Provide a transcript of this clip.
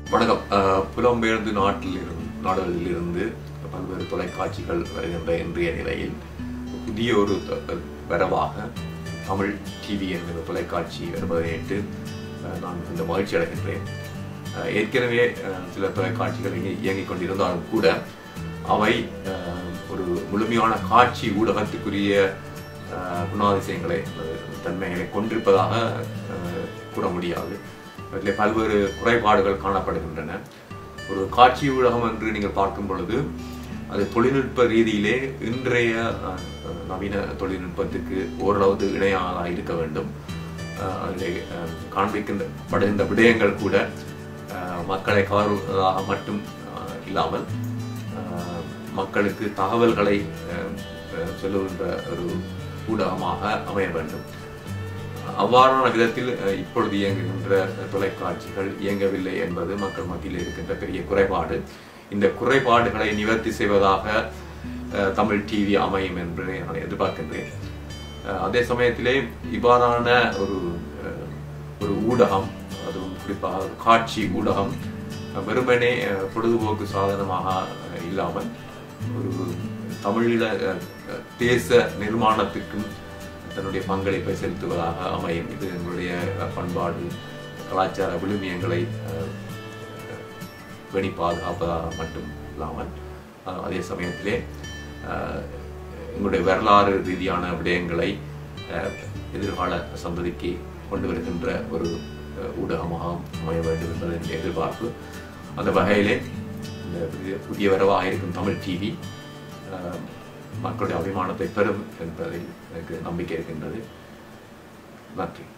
வணக்கம் அஹ், புலம்பெயர்ந்து நாட்டில் இருந்து நாடுகளில் இருந்து பல்வேறு தொலைக்காட்சிகள் வருகின்ற இன்றைய நிலையில் புதிய ஒரு த- வரவாக தமிழ் டிவி என்கிற தொலைக்காட்சி வருவதையிட்டு அஹ், நான் இந்த மகிழ்ச்சி அடைகின்றேன் அஹ், ஏற்கனவே அஹ், சில தொலைக்காட்சிகள் இங்கே இயங்கிக் கொண்டிருந்தாலும் கூட அவை அஹ், ஒரு முழுமையான காட்சி ஊடகத்துக்குரிய அஹ், குணாதிசயங்களை அஹ், தன்மைகளை கொண்டிருப்பதாக அஹ், கூற முடியாது அதில் பல்வேறு குறைபாடுகள் காணப்படுகின்றன ஒரு காட்சி ஊடகம் என்று நீங்கள் பார்க்கும் பொழுது அது தொழில்நுட்ப ரீதியிலே இன்றைய அஹ், அஹ், நவீன தொழில்நுட்பத்துக்கு ஓரளவு இணையானதாக இருக்க வேண்டும் அஹ், அதில் அஹ், காண்பிக்கின்ற படுகின்ற விடயங்கள் கூட அஹ், மக்களை கவர்வதாக மட்டும் அஹ், இல்லாமல் அஹ், மக்களுக்கு தகவல்களை அஹ், அஹ், சொல்லுகின்ற ஒரு ஊடகமாக அமைய வேண்டும் அவ்வாறான விதத்தில் அஹ், இப்பொழுது இயங்குகின்ற தொலைக்காட்சிகள் இயங்கவில்லை என்பது மக்கள் மத்தியில் இருக்கின்ற பெரிய குறைபாடு இந்த குறைபாடுகளை நிவர்த்தி செய்வதாக அஹ், தமிழ் டிவி அமையும் என்று நான் எதிர்பார்க்கின்றேன் அஹ், அதே சமயத்திலே இவ்வாறான ஒரு அஹ், ஒரு ஊடகம் அதுவும் குறிப்பாக ஒரு காட்சி ஊடகம் அஹ், வெறுமனே அஹ், பொழுதுபோக்கு சாதனமாக அஹ், இல்லாமல் ஒரு தமிழீழ அஹ், அஹ், தேச நிர்மாணத்துக்கும் தன்னுடைய பங்களிப்பை செலுத்துவதாக அமையும் இது எங்களுடைய அஹ், பண்பாடு கலாச்சார விழுமியங்களை அஹ், அஹ், பேணி பாதுகாப்பதாக மட்டும் இல்லாமல் அஹ், அதே சமயத்திலே அஹ், எங்களுடைய வரலாறு ரீதியான விடயங்களை அஹ், எதிர்கால சந்ததிக்கு கொண்டு வருகின்ற ஒரு அஹ், ஊடகமாக அமைய வேண்டும் என்பது என்னுடைய எதிர்பார்ப்பு அந்த வகையிலே இந்த புதிய- புதிய வரவாக இருக்கும் தமிழ் டிவி மக்களுடைய அபிமானத்தை பெறும் என்பதில் எனக்கு நம்பிக்கை இருக்கின்றது நன்றி